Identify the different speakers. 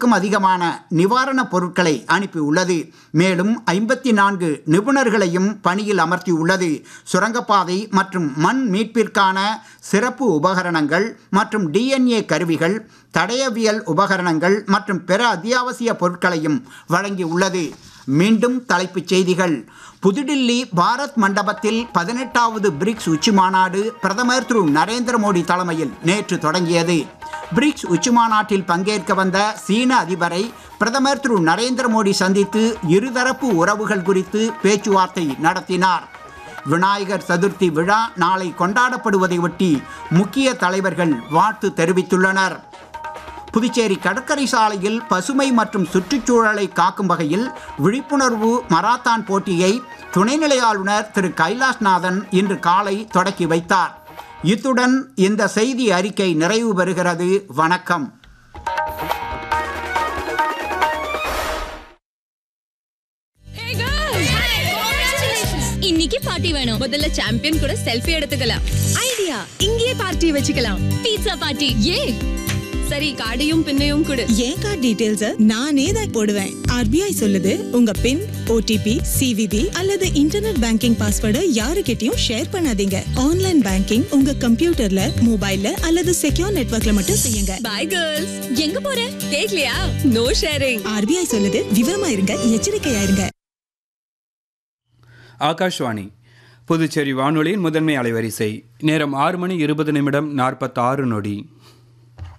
Speaker 1: நாடுகளுக்கும் அதிகமான நிவாரணப் பொருட்களை அனுப்பியுள்ளது மேலும் ஐம்பத்தி நான்கு நிபுணர்களையும் பணியில் அமர்த்தியுள்ளது சுரங்கப்பாதை மற்றும் மண் மீட்பிற்கான சிறப்பு உபகரணங்கள் மற்றும் டிஎன்ஏ கருவிகள் தடயவியல் உபகரணங்கள் மற்றும் பிற அத்தியாவசிய பொருட்களையும் வழங்கியுள்ளது மீண்டும் தலைப்புச் செய்திகள் புதுடில்லி பாரத் மண்டபத்தில் பதினெட்டாவது பிரிக்ஸ் உச்சி மாநாடு பிரதமர் திரு நரேந்திர மோடி தலைமையில் நேற்று தொடங்கியது பிரிக்ஸ் உச்சி மாநாட்டில் பங்கேற்க வந்த சீன அதிபரை பிரதமர் திரு நரேந்திர மோடி சந்தித்து இருதரப்பு உறவுகள் குறித்து பேச்சுவார்த்தை நடத்தினார் விநாயகர் சதுர்த்தி விழா நாளை கொண்டாடப்படுவதை ஒட்டி முக்கிய தலைவர்கள் வாழ்த்து தெரிவித்துள்ளனர் புதுச்சேரி கடற்கரை சாலையில் பசுமை மற்றும் சுற்றுச்சூழலை காக்கும் வகையில் விழிப்புணர்வு மராத்தான் போட்டியை துணைநிலை ஆளுநர் திரு கைலாஷ்நாதன் இன்று காலை தொடக்கி வைத்தார் இத்துடன் இந்த செய்தி அறிக்கை நிறைவு பெறுகிறது வணக்கம்
Speaker 2: இன்னைக்கு பார்ட்டி வேணும்
Speaker 3: முதல்ல சாம்பியன் கூட செல்ஃபி எடுத்துக்கலாம் ஐடியா இங்கேயே பார்ட்டி வச்சுக்கலாம்
Speaker 2: பீட்சா பார்ட்டி
Speaker 3: ஏ சரி கார்டையும் பின்னையும் கொடு
Speaker 4: என் கார்டு டீடைல்ஸ் நானே தான் போடுவேன் ஆர்பிஐ சொல்லுது உங்க பின் ஓடிபி சிவிவி அல்லது இன்டர்நெட் பேங்கிங் பாஸ்வேர்டை யாருக்கிட்டயும் ஷேர் பண்ணாதீங்க ஆன்லைன் பேங்கிங் உங்க கம்ப்யூட்டர்ல மொபைல்ல அல்லது செக்யூர் நெட்வொர்க்ல மட்டும் செய்யுங்க
Speaker 3: பை கேர்ள்ஸ்
Speaker 2: எங்க போற
Speaker 3: கேக்கலையா நோ ஷேரிங்
Speaker 4: ஆர்பிஐ சொல்லுது விவரமா இருங்க எச்சரிக்கையா இருங்க
Speaker 5: ஆகாஷ்வாணி புதுச்சேரி வானொலியின் முதன்மை அலைவரிசை நேரம் ஆறு மணி இருபது நிமிடம் நாற்பத்தாறு நொடி